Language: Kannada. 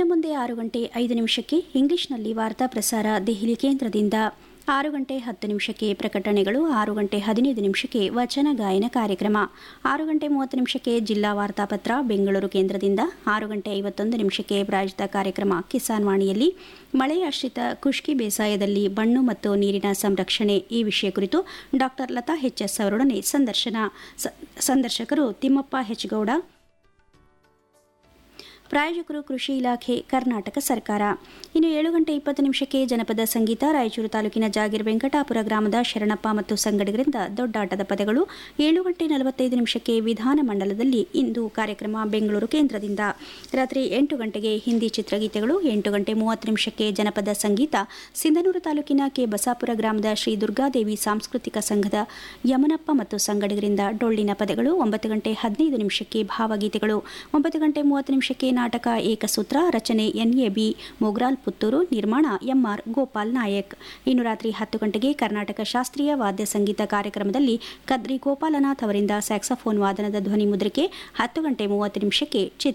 ಮುಂದೆ ಆರು ಗಂಟೆ ಐದು ನಿಮಿಷಕ್ಕೆ ಇಂಗ್ಲಿಷ್ನಲ್ಲಿ ವಾರ್ತಾ ಪ್ರಸಾರ ದೆಹಲಿ ಕೇಂದ್ರದಿಂದ ಆರು ಗಂಟೆ ಹತ್ತು ನಿಮಿಷಕ್ಕೆ ಪ್ರಕಟಣೆಗಳು ಆರು ಗಂಟೆ ಹದಿನೈದು ನಿಮಿಷಕ್ಕೆ ವಚನ ಗಾಯನ ಕಾರ್ಯಕ್ರಮ ಆರು ಗಂಟೆ ಮೂವತ್ತು ನಿಮಿಷಕ್ಕೆ ಜಿಲ್ಲಾ ವಾರ್ತಾಪತ್ರ ಬೆಂಗಳೂರು ಕೇಂದ್ರದಿಂದ ಆರು ಗಂಟೆ ಐವತ್ತೊಂದು ನಿಮಿಷಕ್ಕೆ ಪ್ರಾಯೋಜಿತ ಕಾರ್ಯಕ್ರಮ ಕಿಸಾನ್ ವಾಣಿಯಲ್ಲಿ ಮಳೆಯಾಶ್ರಿತ ಖುಷ್ಕಿ ಬೇಸಾಯದಲ್ಲಿ ಮಣ್ಣು ಮತ್ತು ನೀರಿನ ಸಂರಕ್ಷಣೆ ಈ ವಿಷಯ ಕುರಿತು ಡಾಕ್ಟರ್ ಲತಾ ಎಸ್ ಅವರೊಡನೆ ಸಂದರ್ಶನ ಸ- ಸಂದರ್ಶಕರು ತಿಮ್ಮಪ್ಪ ಹೆಚ್ಗೌಡ ಪ್ರಾಯೋಜಕರು ಕೃಷಿ ಇಲಾಖೆ ಕರ್ನಾಟಕ ಸರ್ಕಾರ ಇನ್ನು ಏಳು ಗಂಟೆ ಇಪ್ಪತ್ತು ನಿಮಿಷಕ್ಕೆ ಜನಪದ ಸಂಗೀತ ರಾಯಚೂರು ತಾಲೂಕಿನ ಜಾಗಿರ್ ವೆಂಕಟಾಪುರ ಗ್ರಾಮದ ಶರಣಪ್ಪ ಮತ್ತು ಸಂಗಡಿಗರಿಂದ ದೊಡ್ಡಾಟದ ಪದಗಳು ಏಳು ಗಂಟೆ ನಲವತ್ತೈದು ನಿಮಿಷಕ್ಕೆ ವಿಧಾನಮಂಡಲದಲ್ಲಿ ಇಂದು ಕಾರ್ಯಕ್ರಮ ಬೆಂಗಳೂರು ಕೇಂದ್ರದಿಂದ ರಾತ್ರಿ ಎಂಟು ಗಂಟೆಗೆ ಹಿಂದಿ ಚಿತ್ರಗೀತೆಗಳು ಎಂಟು ಗಂಟೆ ಮೂವತ್ತು ನಿಮಿಷಕ್ಕೆ ಜನಪದ ಸಂಗೀತ ಸಿಂಧನೂರು ತಾಲೂಕಿನ ಕೆ ಬಸಾಪುರ ಗ್ರಾಮದ ಶ್ರೀ ದುರ್ಗಾದೇವಿ ಸಾಂಸ್ಕೃತಿಕ ಸಂಘದ ಯಮನಪ್ಪ ಮತ್ತು ಸಂಗಡಿಗರಿಂದ ಡೊಳ್ಳಿನ ಪದಗಳು ಒಂಬತ್ತು ಗಂಟೆ ಹದಿನೈದು ನಿಮಿಷಕ್ಕೆ ಭಾವಗೀತೆಗಳು ಒಂಬತ್ತು ಗಂಟೆ ಮೂವತ್ತು ನಿಮಿಷಕ್ಕೆ ನಾಟಕ ಏಕಸೂತ್ರ ರಚನೆ ಎನ್ಎಬಿ ಮೊಗ್ರಾಲ್ ಪುತ್ತೂರು ನಿರ್ಮಾಣ ಎಂಆರ್ ಗೋಪಾಲ್ ನಾಯಕ್ ಇನ್ನು ರಾತ್ರಿ ಹತ್ತು ಗಂಟೆಗೆ ಕರ್ನಾಟಕ ಶಾಸ್ತ್ರೀಯ ವಾದ್ಯ ಸಂಗೀತ ಕಾರ್ಯಕ್ರಮದಲ್ಲಿ ಕದ್ರಿ ಗೋಪಾಲನಾಥ್ ಅವರಿಂದ ಸ್ಯಾಕ್ಸಫೋನ್ ವಾದನದ ಧ್ವನಿ ಮುದ್ರಿಕೆ ಹತ್ತು ಗಂಟೆ ಮೂವತ್ತು ನಿಮಿಷಕ್ಕೆ ಚಿತ್ರ